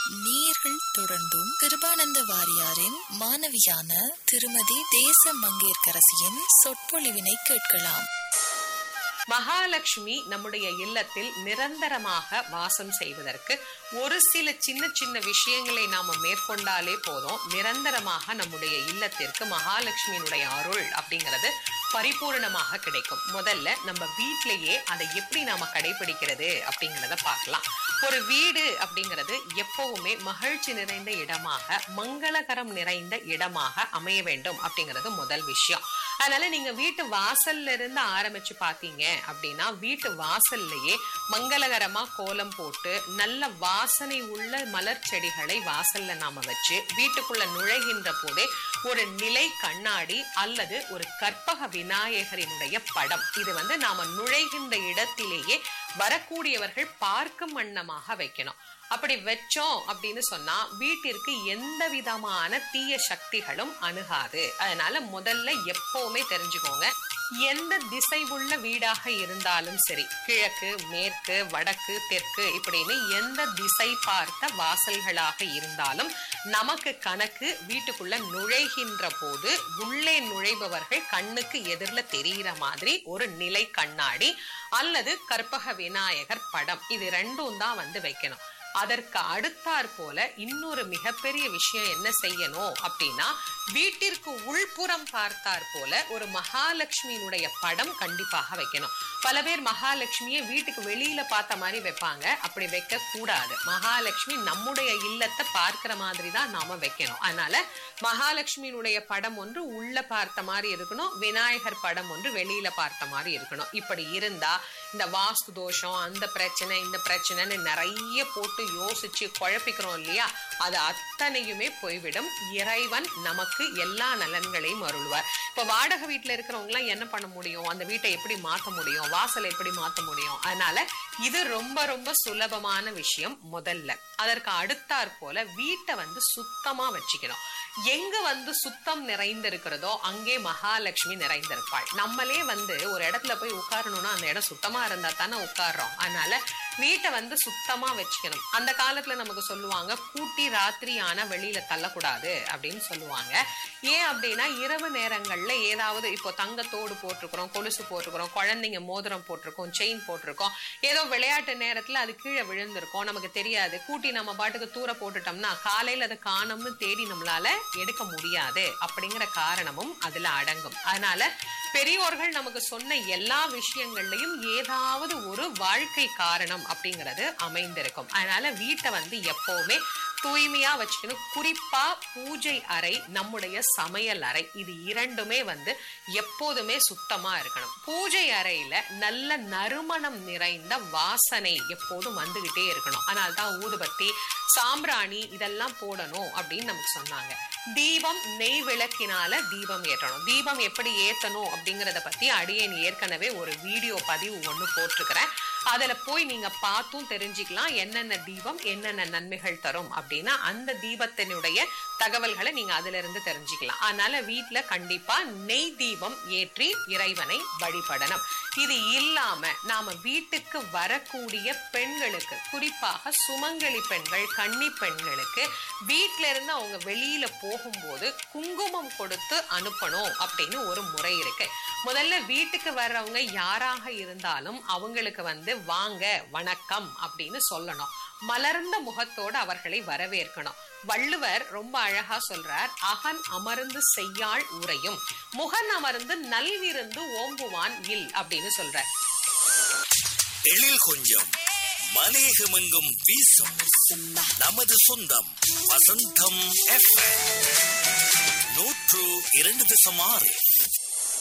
நேயர்கள் தொடர்ந்தும் கிருபானந்த வாரியாரின் மாணவியான திருமதி தேச மங்கேற்கரசியின் சொற்பொழிவினை கேட்கலாம் மகாலட்சுமி நம்முடைய இல்லத்தில் நிரந்தரமாக வாசம் செய்வதற்கு ஒரு சில சின்ன சின்ன விஷயங்களை நாம மேற்கொண்டாலே போதும் நிரந்தரமாக நம்முடைய இல்லத்திற்கு மகாலட்சுமியினுடைய அருள் அப்படிங்கிறது பரிபூரணமாக கிடைக்கும் முதல்ல நம்ம வீட்டிலேயே அதை எப்படி நாம கடைபிடிக்கிறது அப்படிங்கிறத பார்க்கலாம் ஒரு வீடு அப்படிங்கிறது எப்பவுமே மகிழ்ச்சி நிறைந்த இடமாக மங்களகரம் நிறைந்த இடமாக அமைய வேண்டும் அப்படிங்கிறது முதல் விஷயம் அதனால நீங்க வீட்டு வாசல்ல இருந்து ஆரம்பிச்சு பாத்தீங்க அப்படின்னா வீட்டு வாசல்லையே மங்களகரமா கோலம் போட்டு நல்ல வாசனை உள்ள மலர் செடிகளை வாசல்ல நாம வச்சு வீட்டுக்குள்ள நுழைகின்ற போதே ஒரு நிலை கண்ணாடி அல்லது ஒரு கற்பக விநாயகரினுடைய படம் இது வந்து நாம நுழைகின்ற இடத்திலேயே வரக்கூடியவர்கள் பார்க்கும் வண்ணமாக வைக்கணும் அப்படி வச்சோம் அப்படின்னு சொன்னா வீட்டிற்கு எந்த விதமான தீய சக்திகளும் அணுகாது அதனால முதல்ல எப்பவுமே தெரிஞ்சுக்கோங்க எந்த திசை உள்ள வீடாக இருந்தாலும் சரி கிழக்கு மேற்கு வடக்கு தெற்கு இப்படின்னு எந்த திசை பார்த்த வாசல்களாக இருந்தாலும் நமக்கு கணக்கு வீட்டுக்குள்ள நுழைகின்ற போது உள்ளே நுழைபவர்கள் கண்ணுக்கு எதிரில் தெரிகிற மாதிரி ஒரு நிலை கண்ணாடி அல்லது கற்பக விநாயகர் படம் இது ரெண்டும் தான் வந்து வைக்கணும் அதற்கு அடுத்தாற் போல இன்னொரு மிகப்பெரிய விஷயம் என்ன செய்யணும் அப்படின்னா வீட்டிற்கு உள்புறம் பார்த்தாற் போல ஒரு மகாலட்சுமியினுடைய படம் கண்டிப்பாக வைக்கணும் பல பேர் மகாலட்சுமியை வீட்டுக்கு வெளியில பார்த்த மாதிரி வைப்பாங்க அப்படி வைக்க கூடாது மகாலட்சுமி நம்முடைய இல்லத்தை பார்க்கிற மாதிரி தான் நாம வைக்கணும் அதனால மகாலட்சுமியினுடைய படம் ஒன்று உள்ள பார்த்த மாதிரி இருக்கணும் விநாயகர் படம் ஒன்று வெளியில பார்த்த மாதிரி இருக்கணும் இப்படி இருந்தா இந்த வாஸ்து தோஷம் அந்த பிரச்சனை இந்த பிரச்சனைன்னு நிறைய போட்டு யோசிச்சு குழப்பிக்கிறோம் இல்லையா அது அத்தனையுமே போய்விடும் இறைவன் நமக்கு எல்லா நலன்களையும் அருள்வார் இப்ப வாடகை வீட்டுல இருக்கிறவங்க எல்லாம் என்ன பண்ண முடியும் அந்த வீட்டை எப்படி மாத்த முடியும் வாசலை எப்படி மாத்த முடியும் அதனால இது ரொம்ப ரொம்ப சுலபமான விஷயம் முதல்ல அதற்கு அடுத்தாற் போல வீட்டை வந்து சுத்தமா வச்சுக்கணும் எங்க வந்து சுத்தம் நிறைந்திருக்கிறதோ அங்கே மகாலட்சுமி நிறைந்திருப்பாள் நம்மளே வந்து ஒரு இடத்துல போய் உட்காரணும்னா அந்த இடம் சுத்தமா இருந்தா தானே உட்கார்றோம் அதனால வீட்டை வந்து சுத்தமா வச்சுக்கணும் அந்த காலத்துல நமக்கு சொல்லுவாங்க கூட்டி ராத்திரி ஆனா வெளியில தள்ளக்கூடாது அப்படின்னு சொல்லுவாங்க ஏன் அப்படின்னா இரவு நேரங்கள்ல ஏதாவது இப்போ தங்கத்தோடு போட்டிருக்கிறோம் கொலுசு போட்டிருக்கிறோம் குழந்தைங்க மோதிரம் போட்டிருக்கோம் செயின் போட்டிருக்கோம் ஏதோ விளையாட்டு நேரத்துல அது கீழே விழுந்திருக்கும் நமக்கு தெரியாது கூட்டி நம்ம பாட்டுக்கு தூர போட்டுட்டோம்னா காலையில அதை காணும்னு தேடி நம்மளால எடுக்க முடியாது அப்படிங்கிற காரணமும் அதுல அடங்கும் அதனால பெரியோர்கள் நமக்கு சொன்ன எல்லா விஷயங்கள்லயும் ஏதாவது ஒரு வாழ்க்கை காரணம் அப்படிங்கிறது அமைந்திருக்கும் அதனால வீட்டை வந்து எப்பவுமே தூய்மையா வச்சுக்கணும் குறிப்பா பூஜை அறை நம்முடைய சமையல் அறை இது இரண்டுமே வந்து எப்போதுமே சுத்தமா இருக்கணும் பூஜை அறையில நல்ல நறுமணம் நிறைந்த வாசனை எப்போதும் வந்துகிட்டே இருக்கணும் அதனால தான் ஊதுபத்தி சாம்பிராணி இதெல்லாம் போடணும் அப்படின்னு நமக்கு சொன்னாங்க தீபம் நெய் விளக்கினால தீபம் ஏற்றணும் தீபம் எப்படி ஏத்தணும் அப்படிங்கறத பத்தி அடியேன் ஏற்கனவே ஒரு வீடியோ பதிவு ஒண்ணு போட்டிருக்கிறேன் அதுல போய் நீங்க பார்த்தும் தெரிஞ்சுக்கலாம் என்னென்ன தீபம் என்னென்ன நன்மைகள் தரும் அப்படின்னா அந்த தீபத்தினுடைய தகவல்களை நீங்க அதுல இருந்து தெரிஞ்சுக்கலாம் அதனால வீட்டுல கண்டிப்பா நெய் தீபம் ஏற்றி இறைவனை வழிபடணும் இது இல்லாம நாம வீட்டுக்கு வரக்கூடிய பெண்களுக்கு குறிப்பாக சுமங்கலி பெண்கள் கன்னி பெண்களுக்கு வீட்ல இருந்து அவங்க வெளியில போகும்போது குங்குமம் கொடுத்து அனுப்பணும் அப்படின்னு ஒரு முறை இருக்கு முதல்ல வீட்டுக்கு வர்றவங்க யாராக இருந்தாலும் அவங்களுக்கு வந்து வாங்க வணக்கம் அப்படின்னு சொல்லணும் மலர்ந்த முகத்தோடு அவர்களை வரவேற்கணும் வள்ளுவர் ரொம்ப அழகா சொல்றார் அகன் அமர்ந்து செய்யாள் உரையும் முகன் அமர்ந்து நல்விருந்து ஓம்புவான் இல் அப்படின்னு சொல்றார் எழில் கொஞ்சம் மலையகமெங்கும் வீசும் நமது சொந்தம் வசந்தம் எஃப்எம் நூற்று இரண்டு தசம் ஆறு